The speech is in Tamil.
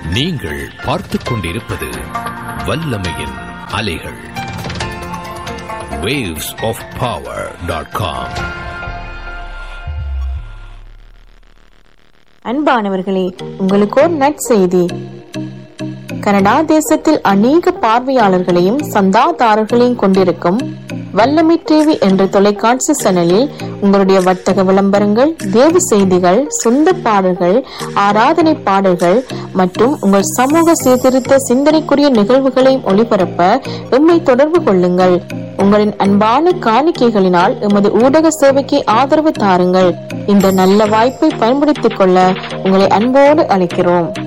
நீங்கள் பார்த்துக் கொண்டிருப்பது வல்லமையின் அலைகள் waves of power.com அன்பானவர்களே உங்களுக்கு ஒரு நற்செய்தி கனடா தேசத்தில் அநேக பார்வையாளர்களையும் சந்தாதாரர்களையும் கொண்டிருக்கும் வல்லமை டிவி என்ற தொலைக்காட்சி சேனலில் உங்களுடைய வர்த்தக விளம்பரங்கள் தேவ செய்திகள் சொந்த பாடல்கள் ஆராதனை பாடல்கள் மற்றும் உங்கள் சமூக சீர்திருத்த சிந்தனைக்குரிய நிகழ்வுகளையும் ஒளிபரப்ப எம்மை தொடர்பு கொள்ளுங்கள் உங்களின் அன்பான காணிக்கைகளினால் எமது ஊடக சேவைக்கு ஆதரவு தாருங்கள் இந்த நல்ல வாய்ப்பை பயன்படுத்திக் கொள்ள உங்களை அன்போடு அழைக்கிறோம்